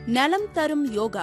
நலம் தரும் யோகா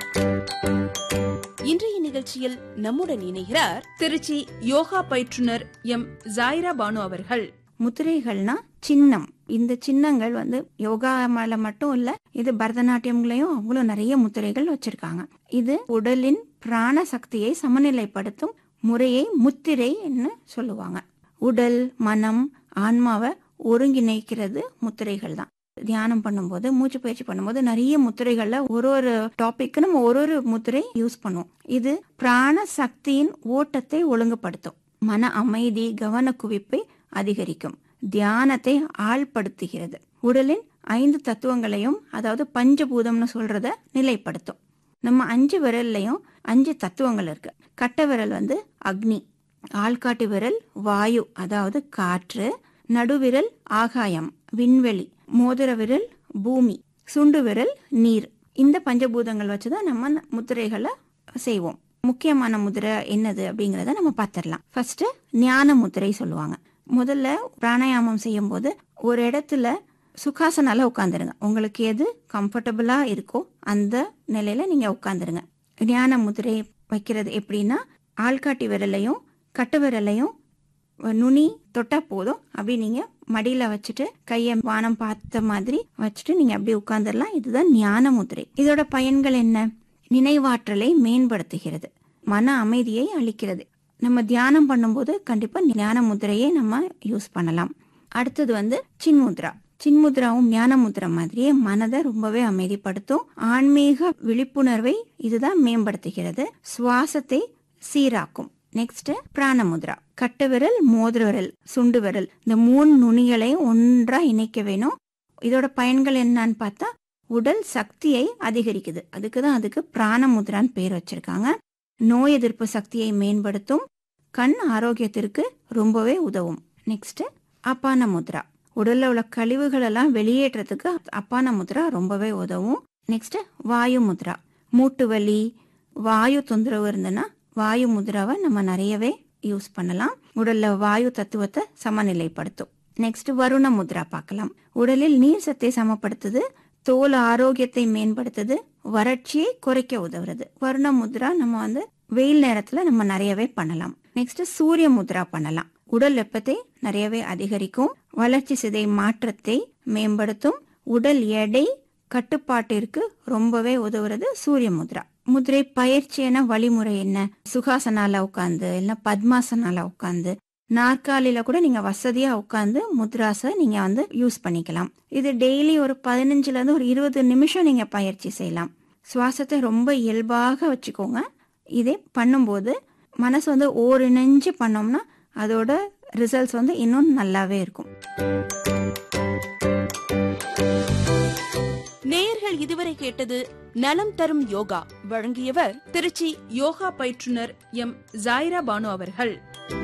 இன்றைய நிகழ்ச்சியில் நம்முடன் இணைகிறார் திருச்சி யோகா பயிற்றுனர் எம் ஜாயிரா பானு அவர்கள் முத்திரைகள்னா சின்னம் இந்த சின்னங்கள் வந்து யோகா மேல மட்டும் இல்ல இது பரதநாட்டியம்லயும் அவ்வளவு நிறைய முத்திரைகள் வச்சிருக்காங்க இது உடலின் பிராண சக்தியை சமநிலைப்படுத்தும் முறையை முத்திரைன்னு சொல்லுவாங்க உடல் மனம் ஆன்மாவை ஒருங்கிணைக்கிறது முத்திரைகள் தான் தியானம் பண்ணும்போது மூச்சு பயிற்சி பண்ணும்போது நிறைய முத்திரைகள்ல ஒரு ஒரு டாபிக்கு நம்ம ஒரு ஒரு முத்திரை யூஸ் பண்ணுவோம் இது பிராண சக்தியின் ஓட்டத்தை ஒழுங்குபடுத்தும் மன அமைதி கவன குவிப்பை அதிகரிக்கும் தியானத்தை ஆழ்படுத்துகிறது உடலின் ஐந்து தத்துவங்களையும் அதாவது பஞ்சபூதம்னு சொல்றத நிலைப்படுத்தும் நம்ம அஞ்சு விரல்லையும் அஞ்சு தத்துவங்கள் இருக்கு கட்டை விரல் வந்து அக்னி ஆள்காட்டி விரல் வாயு அதாவது காற்று நடுவிரல் ஆகாயம் விண்வெளி மோதிர விரல் பூமி சுண்டு விரல் நீர் இந்த பஞ்சபூதங்கள் வச்சுதான் நம்ம முத்திரைகளை செய்வோம் முக்கியமான முதிரை என்னது அப்படிங்கறத நம்ம பார்த்துடலாம் ஃபர்ஸ்ட் ஞான முத்திரை சொல்லுவாங்க முதல்ல பிராணாயாமம் செய்யும் போது ஒரு இடத்துல சுகாசனால உட்காந்துருங்க உங்களுக்கு எது கம்ஃபர்டபுளா இருக்கோ அந்த நிலையில நீங்க உட்காந்துருங்க ஞான முதிரை வைக்கிறது எப்படின்னா ஆள்காட்டி விரலையும் கட்டு விரலையும் நுனி தொட்டா போதும் அப்படி நீங்க மடியில வச்சுட்டு கையை வானம் பார்த்த மாதிரி வச்சுட்டு நீங்க அப்படி உட்காந்துடலாம் இதுதான் ஞான முதிரை இதோட பயன்கள் என்ன நினைவாற்றலை மேம்படுத்துகிறது மன அமைதியை அளிக்கிறது நம்ம தியானம் பண்ணும்போது கண்டிப்பா ஞான முதிரையை நம்ம யூஸ் பண்ணலாம் அடுத்தது வந்து சின்முத்ரா சின்முத்ராவும் ஞான முத்ரா மாதிரியே மனதை ரொம்பவே அமைதிப்படுத்தும் ஆன்மீக விழிப்புணர்வை இதுதான் மேம்படுத்துகிறது சுவாசத்தை சீராக்கும் நெக்ஸ்ட் பிராணமுத்ரா கட்டு விரல் மோதிர விரல் சுண்டு விரல் இந்த மூணு நுனிகளை ஒன்றா இணைக்க வேணும் இதோட பயன்கள் என்னன்னு பார்த்தா உடல் சக்தியை அதிகரிக்குது அதுக்கு தான் அதுக்கு பிராணமுத்ரான்னு பேர் வச்சிருக்காங்க நோய் எதிர்ப்பு சக்தியை மேம்படுத்தும் கண் ஆரோக்கியத்திற்கு ரொம்பவே உதவும் நெக்ஸ்ட் அப்பான முத்ரா உடல்ல உள்ள கழிவுகள் எல்லாம் வெளியேற்றத்துக்கு அப்பான முத்ரா ரொம்பவே உதவும் நெக்ஸ்ட் வாயு முத்ரா மூட்டு வலி வாயு தொந்தரவு இருந்ததுன்னா வாயு முத்ராவை நம்ம நிறையவே யூஸ் பண்ணலாம் உடல்ல வாயு தத்துவத்தை சமநிலைப்படுத்தும் நெக்ஸ்ட் வருண முத்ரா பார்க்கலாம் உடலில் நீர் சத்தை சமப்படுத்துது தோல் ஆரோக்கியத்தை மேம்படுத்துது வறட்சியை குறைக்க உதவுறது வருண முத்ரா நம்ம வந்து வெயில் நேரத்துல நம்ம நிறையவே பண்ணலாம் நெக்ஸ்ட் சூரிய முத்ரா பண்ணலாம் உடல் வெப்பத்தை நிறையவே அதிகரிக்கும் வளர்ச்சி சிதை மாற்றத்தை மேம்படுத்தும் உடல் எடை கட்டுப்பாட்டிற்கு ரொம்பவே உதவுறது சூரிய முத்ரா முதிரை பயிற்சியான வழிமுறை என்ன சுகாசனால உட்காந்து இல்ல பத்மாசனால உட்காந்து நாற்காலியில கூட நீங்க வசதியா உட்காந்து முத்ராஸை நீங்க வந்து யூஸ் பண்ணிக்கலாம் இது டெய்லி ஒரு பதினஞ்சுல இருந்து ஒரு இருபது நிமிஷம் நீங்க பயிற்சி செய்யலாம் சுவாசத்தை ரொம்ப இயல்பாக வச்சுக்கோங்க இதே பண்ணும்போது மனசு வந்து ஓரிணைஞ்சு பண்ணோம்னா அதோட ரிசல்ட்ஸ் வந்து இன்னும் நல்லாவே இருக்கும் நேயர்கள் இதுவரை கேட்டது நலம் தரும் யோகா வழங்கியவர் திருச்சி யோகா பயிற்றுனர் எம் ஜாயிரா பானு அவர்கள்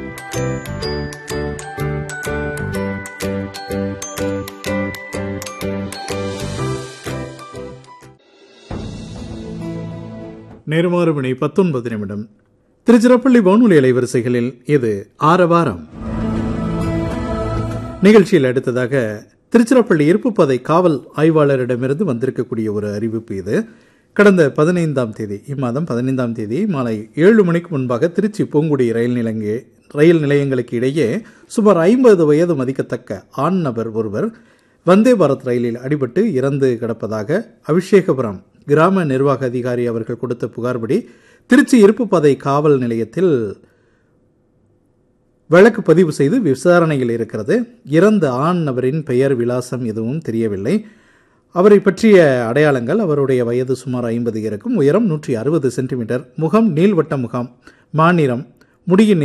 நேருமாறு மணி பத்தொன்பது நிமிடம் திருச்சிராப்பள்ளி வானொலி அலைவரிசைகளில் இது ஆரவாரம் நிகழ்ச்சியில் அடுத்ததாக திருச்சிராப்பள்ளி இருப்புப்பாதை காவல் ஆய்வாளரிடமிருந்து வந்திருக்கக்கூடிய ஒரு அறிவிப்பு இது கடந்த பதினைந்தாம் தேதி இம்மாதம் பதினைந்தாம் தேதி மாலை ஏழு மணிக்கு முன்பாக திருச்சி பூங்குடி ரயில் நிலைய ரயில் நிலையங்களுக்கு இடையே சுமார் ஐம்பது வயது மதிக்கத்தக்க ஆண் நபர் ஒருவர் வந்தே பாரத் ரயிலில் அடிபட்டு இறந்து கிடப்பதாக அபிஷேகபுரம் கிராம நிர்வாக அதிகாரி அவர்கள் கொடுத்த புகார்படி திருச்சி இருப்புப்பாதை காவல் நிலையத்தில் வழக்கு பதிவு செய்து விசாரணையில் இருக்கிறது இறந்த ஆண் நபரின் பெயர் விலாசம் எதுவும் தெரியவில்லை அவரை பற்றிய அடையாளங்கள் அவருடைய வயது சுமார் ஐம்பது இருக்கும் உயரம் நூற்றி அறுபது சென்டிமீட்டர் முகம் நீள்வட்ட முகம் மாநிறம் முடியின்